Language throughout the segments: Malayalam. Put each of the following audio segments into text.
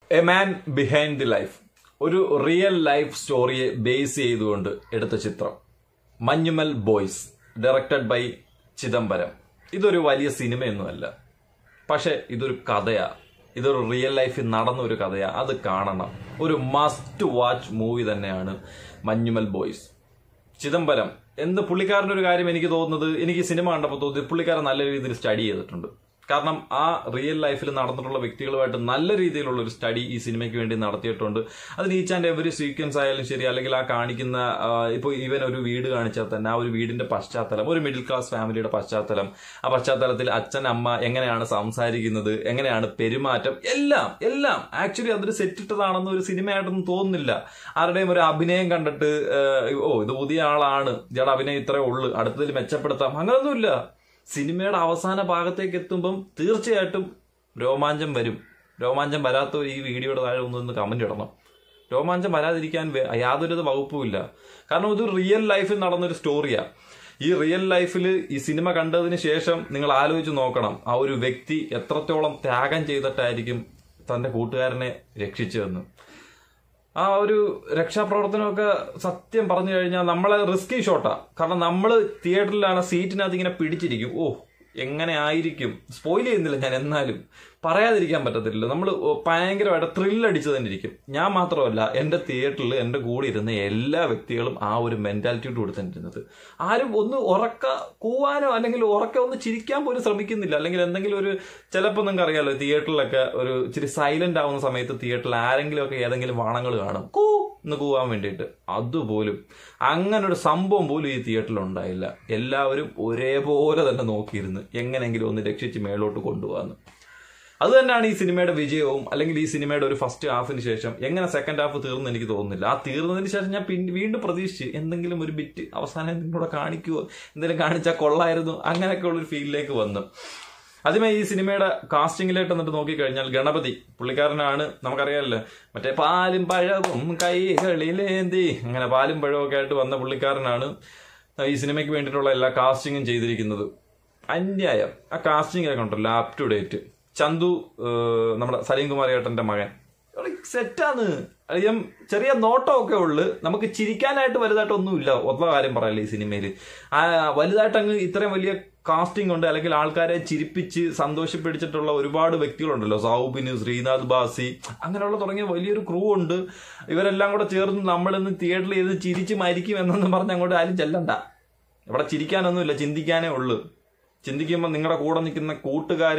A man behind the life ഒരു റിയൽ ലൈഫ് സ്റ്റോറിയെ ബേസ് ചെയ്തുകൊണ്ട് എടുത്ത ചിത്രം Manjummel boys directed by Chidambaram ഇതൊരു വലിയ സിനിമയൊന്നുമല്ല പക്ഷെ ഇതൊരു കഥയാ ഇതൊരു റിയൽ ലൈഫിൽ നടന്ന ഒരു കഥയാ അത് കാണണം ഒരു മസ്റ്റ് വാച്ച് മൂവി തന്നെയാണ് മഞ്ഞുമൽ ബോയ്സ് ചിദംബരം എന്ത് പുള്ളിക്കാരൻ്റെ ഒരു കാര്യം എനിക്ക് തോന്നുന്നത് എനിക്ക് സിനിമ കണ്ടപ്പോൾ തോന്നി പുള്ളിക്കാരൻ നല്ല രീതിയിൽ സ്റ്റഡി ചെയ്തിട്ടുണ്ട് കാരണം ആ റിയൽ ലൈഫിൽ നടന്നിട്ടുള്ള വ്യക്തികളുമായിട്ട് നല്ല രീതിയിലുള്ള ഒരു സ്റ്റഡി ഈ സിനിമയ്ക്ക് വേണ്ടി നടത്തിയിട്ടുണ്ട് അതിന് ഈച്ച് ആൻഡ് എവറി സീക്വൻസ് ആയാലും ശരി അല്ലെങ്കിൽ ആ കാണിക്കുന്ന ഇപ്പോൾ ഈവൻ ഒരു വീട് കാണിച്ചാൽ തന്നെ ആ ഒരു വീടിന്റെ പശ്ചാത്തലം ഒരു മിഡിൽ ക്ലാസ് ഫാമിലിയുടെ പശ്ചാത്തലം ആ പശ്ചാത്തലത്തിൽ അച്ഛൻ അമ്മ എങ്ങനെയാണ് സംസാരിക്കുന്നത് എങ്ങനെയാണ് പെരുമാറ്റം എല്ലാം എല്ലാം ആക്ച്വലി അതൊരു സെറ്റിട്ടതാണെന്ന് ഒരു സിനിമയായിട്ടൊന്നും തോന്നുന്നില്ല ആരുടെയും ഒരു അഭിനയം കണ്ടിട്ട് ഏഹ്, ഓ ഇത് പുതിയ ആളാണ് ഇയാളുടെ അഭിനയം ഇത്രേ ഉള്ളു അടുത്തതിൽ മെച്ചപ്പെടുത്താം അങ്ങനൊന്നുമില്ല സിനിമയുടെ അവസാന ഭാഗത്തേക്ക് എത്തുമ്പം തീർച്ചയായിട്ടും രോമാഞ്ചം വരും രോമാഞ്ചം വരാത്തവർ ഈ വീഡിയോയുടെ താഴെ ഒന്ന് കമന്റ് ഇടണം രോമാഞ്ചം വരാതിരിക്കാൻ വേ- യാതൊരു വകുപ്പുമില്ല കാരണം ഇത് റിയൽ ലൈഫിൽ നടന്നൊരു സ്റ്റോറിയാ ഈ റിയൽ ലൈഫിൽ ഈ സിനിമ കണ്ടതിന് ശേഷം നിങ്ങൾ ആലോചിച്ച് നോക്കണം ആ ഒരു വ്യക്തി എത്രത്തോളം ത്യാഗം ചെയ്തിട്ടായിരിക്കും തന്റെ കൂട്ടുകാരനെ രക്ഷിച്ചതെന്ന് ആ ഒരു രക്ഷാപ്രവർത്തനമൊക്കെ സത്യം പറഞ്ഞു കഴിഞ്ഞാൽ നമ്മളെ റിസ്കി ഷോട്ടാ കാരണം നമ്മൾ തിയേറ്ററിലാണ് സീറ്റിനകത്ത് ഇങ്ങനെ പിടിച്ചിരിക്കും ഓ എങ്ങനെ ആയിരിക്കും സ്പോയിൽ ചെയ്യുന്നില്ല ഞാൻ എന്നാലും പറയാതിരിക്കാൻ പറ്റത്തില്ല നമ്മൾ ഭയങ്കരമായിട്ട് ത്രില്ലടിച്ച് തന്നെ ഇരിക്കും ഞാൻ മാത്രമല്ല എൻ്റെ തിയേറ്ററിൽ എൻ്റെ കൂടെ ഇരുന്ന എല്ലാ വ്യക്തികളും ആ ഒരു മെന്റാലിറ്റിയോട് കൊടുത്തിരുന്നത് ആരും ഒന്ന് ഉറക്ക കൂവാനോ അല്ലെങ്കിൽ ഉറക്ക ഒന്ന് ചിരിക്കാൻ പോലും ശ്രമിക്കുന്നില്ല അല്ലെങ്കിൽ എന്തെങ്കിലും ഒരു ചിലപ്പോൾ നിങ്ങൾക്ക് അറിയാലോ തിയേറ്ററിലൊക്കെ ഒരു ഇച്ചിരി സൈലന്റ് ആവുന്ന സമയത്ത് തിയേറ്ററിൽ ആരെങ്കിലും ഒക്കെ ഏതെങ്കിലും വാണങ്ങൾ കാണും കൂ എന്ന് കൂവാൻ വേണ്ടിയിട്ട് അതുപോലും അങ്ങനെ ഒരു സംഭവം പോലും ഈ തിയേറ്ററിൽ ഉണ്ടായില്ല എല്ലാവരും ഒരേപോലെ തന്നെ നോക്കിയിരുന്ന് എങ്ങനെങ്കിലും ഒന്ന് രക്ഷിച്ച് മേളോട്ട് കൊണ്ടുപോകാന്ന് അത് തന്നെയാണ് ഈ സിനിമയുടെ വിജയവും അല്ലെങ്കിൽ ഈ സിനിമയുടെ ഒരു ഫസ്റ്റ് ഹാഫിന് ശേഷം എങ്ങനെ സെക്കൻഡ് ഹാഫ് തീർന്നു എനിക്ക് തോന്നുന്നില്ല ആ തീർന്നതിന് ശേഷം ഞാൻ പിന്നെ വീണ്ടും പ്രതീക്ഷിച്ച് എന്തെങ്കിലും ഒരു ബിറ്റ് അവസാനം നിങ്ങളോട് കാണിക്കുമോ എന്തെങ്കിലും കാണിച്ചാൽ കൊള്ളായിരുന്നു അങ്ങനെയൊക്കെ ഉള്ളൊരു ഫീലിലേക്ക് വന്നു ആദ്യമേ ഈ സിനിമയുടെ കാസ്റ്റിംഗിലായിട്ട് എന്നിട്ട് നോക്കിക്കഴിഞ്ഞാൽ ഗണപതി പുള്ളിക്കാരനാണ് നമുക്കറിയാമല്ലോ മറ്റേ പാലും പഴവും കൈകളിലേന്തി അങ്ങനെ പാലും പഴവും ഒക്കെ ആയിട്ട് വന്ന പുള്ളിക്കാരനാണ് ഈ സിനിമയ്ക്ക് വേണ്ടിയിട്ടുള്ള എല്ലാ കാസ്റ്റിങ്ങും ചെയ്തിരിക്കുന്നത് അന്യായം ആ കാസ്റ്റിംഗ് ഉണ്ടല്ലോ അപ് ടു ഡേറ്റ് ചന്തു ഏഹ്, നമ്മുടെ സലീം കുമാർ ഏട്ടന്റെ മകൻ സെറ്റാണ് അധികം ചെറിയ നോട്ടമൊക്കെ ഉള്ളു നമുക്ക് ചിരിക്കാനായിട്ട് വലുതായിട്ടൊന്നുമില്ല ഒത്ത കാര്യം പറയല്ലേ ഈ സിനിമയിൽ ആ വലുതായിട്ട് അങ്ങ് ഇത്രയും വലിയ കാസ്റ്റിംഗ് ഉണ്ട് അല്ലെങ്കിൽ ആൾക്കാരെ ചിരിപ്പിച്ച് സന്തോഷിപ്പിടിച്ചിട്ടുള്ള ഒരുപാട് വ്യക്തികളുണ്ടല്ലോ സൗബിന് ശ്രീനാഥ് ബാസി അങ്ങനെയുള്ള തുടങ്ങിയ വലിയൊരു ക്രൂ ഉണ്ട് ഇവരെല്ലാം കൂടെ ചേർന്ന് നമ്മളിന്ന് തിയേറ്ററിൽ ചെയ്ത് ചിരിച്ച് മരിക്കും എന്നൊന്നും പറഞ്ഞ് അങ്ങോട്ട് ആരും ചെല്ലണ്ട ഇവിടെ ചിരിക്കാനൊന്നുമില്ല ചിന്തിക്കാനേ ഉള്ളൂ ചിന്തിക്കുമ്പോൾ നിങ്ങളുടെ കൂടെ നിൽക്കുന്ന കൂട്ടുകാർ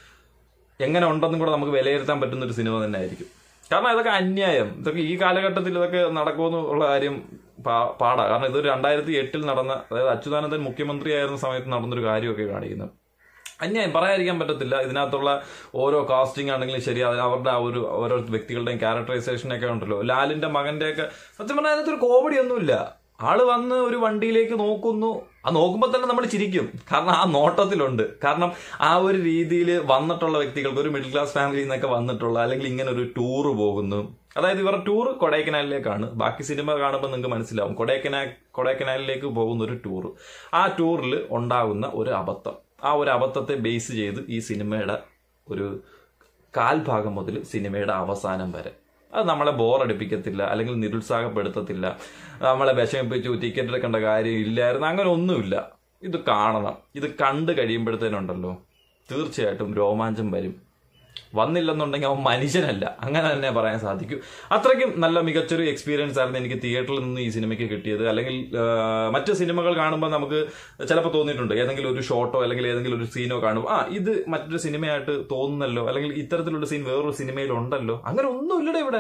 എങ്ങനെ ഉണ്ടെന്നും കൂടെ നമുക്ക് വിലയിരുത്താൻ പറ്റുന്ന ഒരു സിനിമ തന്നെ ആയിരിക്കും കാരണം ഇതൊക്കെ അന്യായം ഇതൊക്കെ ഈ കാലഘട്ടത്തിൽ ഇതൊക്കെ നടക്കുമെന്ന് ഉള്ള കാര്യം പാ- പാടാ കാരണം ഇതൊരു രണ്ടായിരത്തി എട്ടിൽ നടന്ന അതായത് അച്യുതാനന്ദൻ മുഖ്യമന്ത്രിയായിരുന്ന സമയത്ത് നടന്നൊരു കാര്യമൊക്കെ കാണിക്കുന്നത് അന്യായം പറയാതിരിക്കാൻ പറ്റത്തില്ല ഇതിനകത്തുള്ള ഓരോ കാസ്റ്റിംഗ് ആണെങ്കിലും ശരി അത് അവരുടെ ആ ഒരു ഓരോ വ്യക്തികളുടെയും ക്യാരക്ടറൈസേഷൻ ഒക്കെ ഉണ്ടല്ലോ ലാലിന്റെ മകന്റെ ഒക്കെ സത്യം പറഞ്ഞാൽ അതിനകത്തൊരു കോമഡി ഒന്നുമില്ല ആള് വന്ന് ഒരു വണ്ടിയിലേക്ക് നോക്കുന്നു ആ നോക്കുമ്പോൾ തന്നെ നമ്മൾ ചിരിക്കും കാരണം ആ നോട്ടത്തിലുണ്ട് കാരണം ആ ഒരു രീതിയിൽ വന്നിട്ടുള്ള വ്യക്തികൾക്ക് ഒരു മിഡിൽ ക്ലാസ് ഫാമിലിയിൽ നിന്നൊക്കെ വന്നിട്ടുള്ള അല്ലെങ്കിൽ ഇങ്ങനെ ഒരു ടൂർ പോകുന്നു അതായത് ഇവരുടെ ടൂർ കൊടൈക്കനാലിലേക്കാണ് ബാക്കി സിനിമ കാണുമ്പോൾ നിങ്ങൾക്ക് മനസ്സിലാവും കൊടൈക്കനാൽ കൊടൈക്കനാലിലേക്ക് പോകുന്ന ഒരു ടൂർ ആ ടൂറിൽ ഉണ്ടാകുന്ന ഒരു അബദ്ധം ആ ഒരു അബദ്ധത്തെ ബേസ് ചെയ്ത് ഈ സിനിമയുടെ ഒരു കാൽഭാഗം മുതൽ സിനിമയുടെ അവസാനം വരെ അത് നമ്മളെ ബോറടിപ്പിക്കത്തില്ല അല്ലെങ്കിൽ നിരുത്സാഹപ്പെടുത്തത്തില്ല നമ്മളെ വിഷമിപ്പിച്ചു ടിക്കറ്റ് എടുക്കേണ്ട കാര്യം ഇല്ലായിരുന്നു അങ്ങനെ ഒന്നുമില്ല ഇത് കാണണം ഇത് കണ്ടു കഴിയുമ്പോഴത്തേനുണ്ടല്ലോ തീർച്ചയായിട്ടും രോമാഞ്ചം വരും വന്നില്ലെന്നുണ്ടെങ്കിൽ അവൻ മനുഷ്യനല്ല അങ്ങനെ തന്നെ പറയാൻ സാധിക്കും അത്രയ്ക്കും നല്ല മികച്ചൊരു എക്സ്പീരിയൻസ് ആയിരുന്നു എനിക്ക് തിയേറ്ററിൽ നിന്ന് ഈ സിനിമയ്ക്ക് കിട്ടിയത് അല്ലെങ്കിൽ ആ, മറ്റ് സിനിമകൾ കാണുമ്പോൾ നമുക്ക് ചിലപ്പോൾ തോന്നിയിട്ടുണ്ട് ഏതെങ്കിലും ഒരു ഷോട്ടോ അല്ലെങ്കിൽ ഏതെങ്കിലും ഒരു സീനോ കാണുമ്പോൾ ആ ഇത് മറ്റൊരു സിനിമയായിട്ട് തോന്നുന്നല്ലോ അല്ലെങ്കിൽ ഇത്തരത്തിലുള്ള സീൻ വേറൊരു സിനിമയിൽ ഉണ്ടല്ലോ അങ്ങനെ ഒന്നുമില്ലടെ ഇവിടെ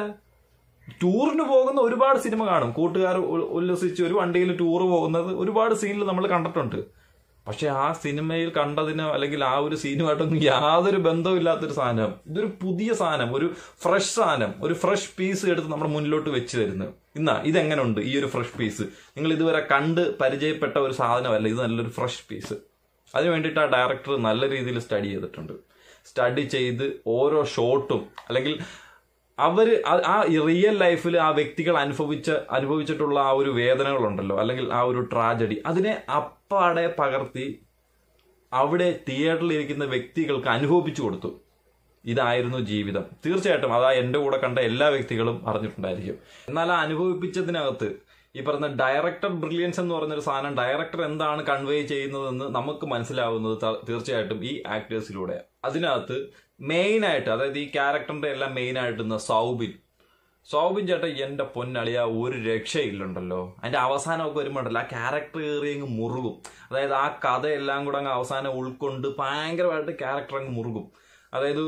ടൂറിന് പോകുന്ന ഒരുപാട് സിനിമ കാണും കൂട്ടുകാർ ഉ- ഉല്ലസിച്ച് ഒരു വണ്ടിയിൽ ടൂർ പോകുന്നത് ഒരുപാട് സീനിൽ നമ്മൾ കണ്ടിട്ടുണ്ട് പക്ഷെ ആ സിനിമയിൽ കണ്ടതിനോ അല്ലെങ്കിൽ ആ ഒരു സീനുമായിട്ടൊന്നും യാതൊരു ബന്ധമില്ലാത്തൊരു സാധനം ഇതൊരു പുതിയ സാധനം ഒരു ഫ്രഷ് സാധനം ഒരു ഫ്രഷ് പീസ് എടുത്ത് നമ്മുടെ മുന്നിലോട്ട് വെച്ച് തരുന്നത് ഇന്നാ ഇതെങ്ങനെയുണ്ട് ഈ ഒരു ഫ്രഷ് പീസ് നിങ്ങൾ ഇതുവരെ കണ്ട് പരിചയപ്പെട്ട ഒരു സാധനമല്ല ഇത് നല്ലൊരു ഫ്രഷ് പീസ് അതിന് വേണ്ടിയിട്ട് ആ ഡയറക്ടർ നല്ല രീതിയിൽ സ്റ്റഡി ചെയ്തിട്ടുണ്ട് സ്റ്റഡി ചെയ്ത് ഓരോ ഷോട്ടും അല്ലെങ്കിൽ അവര് ആ- ആ റിയൽ ലൈഫിൽ ആ വ്യക്തികൾ അനുഭവിച്ച അനുഭവിച്ചിട്ടുള്ള ആ ഒരു വേദനകളുണ്ടല്ലോ അല്ലെങ്കിൽ ആ ഒരു ട്രാജഡി അതിനെ അപ്പാടെ പകർത്തി അവിടെ തിയേറ്ററിൽ ഇരിക്കുന്ന വ്യക്തികൾക്ക് അനുഭവിച്ചു കൊടുത്തു ഇതായിരുന്നു ജീവിതം തീർച്ചയായിട്ടും അതാ എൻ്റെ കൂടെ കണ്ട എല്ലാ വ്യക്തികളും അറിഞ്ഞിട്ടുണ്ടായിരിക്കും എന്നാൽ ആ അനുഭവിപ്പിച്ചതിനകത്ത് ഈ പറഞ്ഞ ഡയറക്ടർ ബ്രില്യൻസ് എന്ന് പറഞ്ഞൊരു സാധനം ഡയറക്ടർ എന്താണ് കൺവേ ചെയ്യുന്നതെന്ന് നമുക്ക് മനസ്സിലാവുന്നത് ത- തീർച്ചയായിട്ടും ഈ ആക്ടേഴ്സിലൂടെ അതിനകത്ത് മെയിൻ ആയിട്ട് അതായത് ഈ ക്യാരക്ടറിന്റെ എല്ലാം മെയിൻ ആയിട്ട് നിന്ന സൗബിൻ സൗബിൻ ചേട്ടൻ എന്റെ പൊന്നളിയ ഒരു രക്ഷയില്ലുണ്ടല്ലോ അതിന്റെ അവസാനമൊക്കെ വരുമ്പോണ്ടല്ലോ ആ ക്യാരക്ടർ കയറി അങ്ങ് മുറുകും അതായത് ആ കഥയെല്ലാം കൂടെ അങ്ങ് അവസാനം ഉൾക്കൊണ്ട് ഭയങ്കരമായിട്ട് ക്യാരക്ടർ അങ്ങ് മുറുകും അതായത്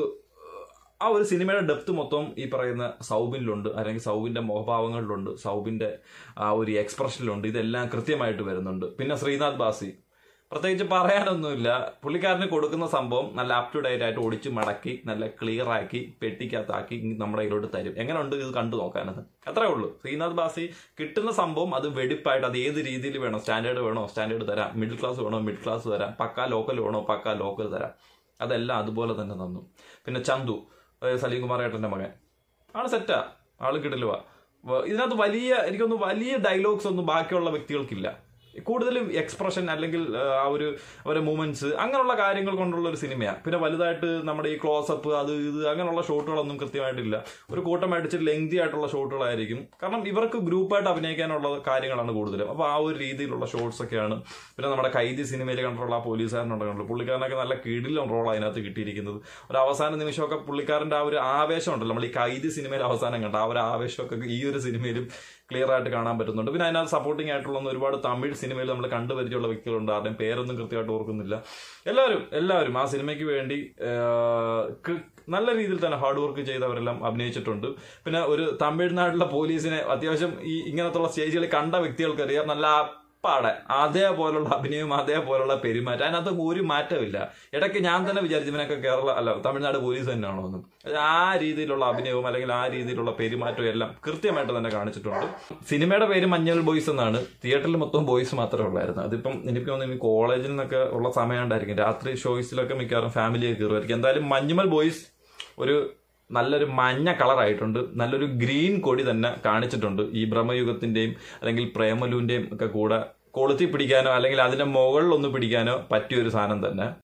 ആ ഒരു സിനിമയുടെ ഡെപ്ത് മൊത്തം ഈ പറയുന്ന സൗബിനിലുണ്ട് അല്ലെങ്കിൽ സൗബിന്റെ മുഖഭാവങ്ങളിലുണ്ട് സൗബിന്റെ ആ ഒരു എക്സ്പ്രഷനിലുണ്ട് ഇതെല്ലാം കൃത്യമായിട്ട് വരുന്നുണ്ട് പിന്നെ ശ്രീനാഥ് ബാസി പ്രത്യേകിച്ച് പറയാനൊന്നുമില്ല പുള്ളിക്കാരന് കൊടുക്കുന്ന സംഭവം നല്ല അപ് ടു ഡേറ്റ് ആയിട്ട് ഒടിച്ച് മടക്കി നല്ല ക്ലിയർ ആക്കി പെട്ടിക്കകത്താക്കി ഇങ്ങ് നമ്മുടെ കയ്യിലോട്ട് തരും എങ്ങനെ ഉണ്ട് ഇത് കണ്ടു നോക്കാനത് അത്രേ ഉള്ളൂ ശ്രീനാഥ് ബാസി കിട്ടുന്ന സംഭവം അത് വെടിപ്പായിട്ട് അത് ഏത് രീതിയിൽ വേണോ സ്റ്റാൻഡേർഡ് വേണോ സ്റ്റാൻഡേർഡ് തരാം മിഡിൽ ക്ലാസ് വേണോ മിഡിൽ ക്ലാസ് തരാം പക്കാ ലോക്കൽ വേണോ പക്കാ ലോക്കൽ തരാം അതെല്ലാം അതുപോലെ തന്നെ തന്നു പിന്നെ ചന്തു അതായത് സലീം കുമാർ ഏട്ടന്റെ മകൻ ആള് സെറ്റാ ആള് കിടലുവാ വ- ഇതിനകത്ത് വലിയ എനിക്കൊന്ന് വലിയ ഡയലോഗ്സ് ഒന്നും ബാക്കിയുള്ള വ്യക്തികൾക്കില്ല കൂടുതലും എക്സ്പ്രഷൻ അല്ലെങ്കിൽ ആ, ആ ഒരു അവരുടെ മൂമെന്റ്സ് അങ്ങനെയുള്ള കാര്യങ്ങൾ കൊണ്ടുള്ള ഒരു സിനിമയാണ് പിന്നെ വലുതായിട്ട് നമ്മുടെ ഈ ക്ലോസപ്പ് അത് ഇത് അങ്ങനെയുള്ള ഷോട്ടുകളൊന്നും കൃത്യമായിട്ടില്ല ഒരു കൂട്ടമായിട്ട് ഇച്ചിരി ലെങ്തി ആയിട്ടുള്ള ഷോട്ടുകളായിരിക്കും കാരണം ഇവർക്ക് ഗ്രൂപ്പായിട്ട് അഭിനയിക്കാനുള്ള കാര്യങ്ങളാണ് കൂടുതലും അപ്പോൾ ആ ഒരു രീതിയിലുള്ള ഷോട്ട്സ് ഒക്കെയാണ് പിന്നെ നമ്മുടെ കൈദി സിനിമയിൽ കണ്ടിട്ടുള്ള ആ പോലീസുകാരനുണ്ടല്ലോ പുള്ളിക്കാരനൊക്കെ നല്ല കിടിലം റോൾ അതിനകത്ത് കിട്ടിയിരിക്കുന്നത് ഒരു അവസാന നിമിഷമൊക്കെ പുള്ളിക്കാരന്റെ ആ ഒരു ആവേശം ഉണ്ടല്ലോ നമ്മൾ ഈ കൈദി സിനിമയിൽ അവസാനം കണ്ട ആ ഒരു ആവേശമൊക്കെ ഈ ഒരു സിനിമയിലും ക്ലിയർ ആയിട്ട് കാണാൻ പറ്റുന്നുണ്ട് പിന്നെ അതിനകത്ത് സപ്പോർട്ടിംഗ് ആയിട്ടുള്ള ഒരുപാട് തമിഴ് സിനിമയിൽ നമ്മൾ കണ്ടുപരിചയമുള്ള വ്യക്തികളുണ്ട് ആരുടെയും പേരൊന്നും കൃത്യമായിട്ട് ഓർക്കുന്നില്ല എല്ലാവരും എല്ലാവരും ആ സിനിമയ്ക്ക് വേണ്ടി ആ, കൃ- നല്ല രീതിയിൽ തന്നെ ഹാർഡ് വർക്ക് ചെയ്തവരെല്ലാം അഭിനയിച്ചിട്ടുണ്ട് പിന്നെ ഒരു തമിഴ്നാട്ടിലെ പോലീസിനെ അത്യാവശ്യം ഈ ഇങ്ങനത്തുള്ള സ്റ്റേജുകളിൽ കണ്ട വ്യക്തികൾക്കറിയാം നല്ല പാടെ അതേപോലുള്ള അഭിനയം അതേപോലുള്ള പെരുമാറ്റം അതിനകത്ത് ഒരു മാറ്റമില്ല ഇടയ്ക്ക് ഞാൻ തന്നെ വിചാരിച്ചു ഇവനൊക്കെ കേരള അല്ല തമിഴ്നാട് പോലീസ് തന്നെയാണോ എന്നും ആ രീതിയിലുള്ള അഭിനയവും അല്ലെങ്കിൽ ആ രീതിയിലുള്ള പെരുമാറ്റവും എല്ലാം കൃത്യമായിട്ട് തന്നെ കാണിച്ചിട്ടുണ്ട് സിനിമയുടെ പേര് മഞ്ഞൾ ബോയ്സ് എന്നാണ് തിയേറ്ററിൽ മൊത്തം ബോയ്സ് മാത്രമേ ഉള്ളായിരുന്നു അതിപ്പം എനിക്ക് തോന്നുന്നു ഈ കോളേജിൽ നിന്നൊക്കെ ഉള്ള സമയം ഉണ്ടായിരിക്കും രാത്രി ഷോയ്സിലൊക്കെ മിക്കവാറും ഫാമിലിയൊക്കെ കയറുമായിരിക്കും എന്തായാലും മഞ്ഞുമൽ ബോയ്സ് ഒരു നല്ലൊരു മഞ്ഞ കളറായിട്ടുണ്ട് നല്ലൊരു ഗ്രീൻ കൊടി തന്നെ കാണിച്ചിട്ടുണ്ട് ഈ ബ്രഹ്മയുഗത്തിന്റെയും അല്ലെങ്കിൽ പ്രേമലുവിന്റെയും ഒക്കെ കൂടെ കൊളുത്തി പിടിക്കാനോ അല്ലെങ്കിൽ അതിന്റെ മുകളിൽ ഒന്ന് പിടിക്കാനോ പറ്റിയ ഒരു സാധനം തന്നെ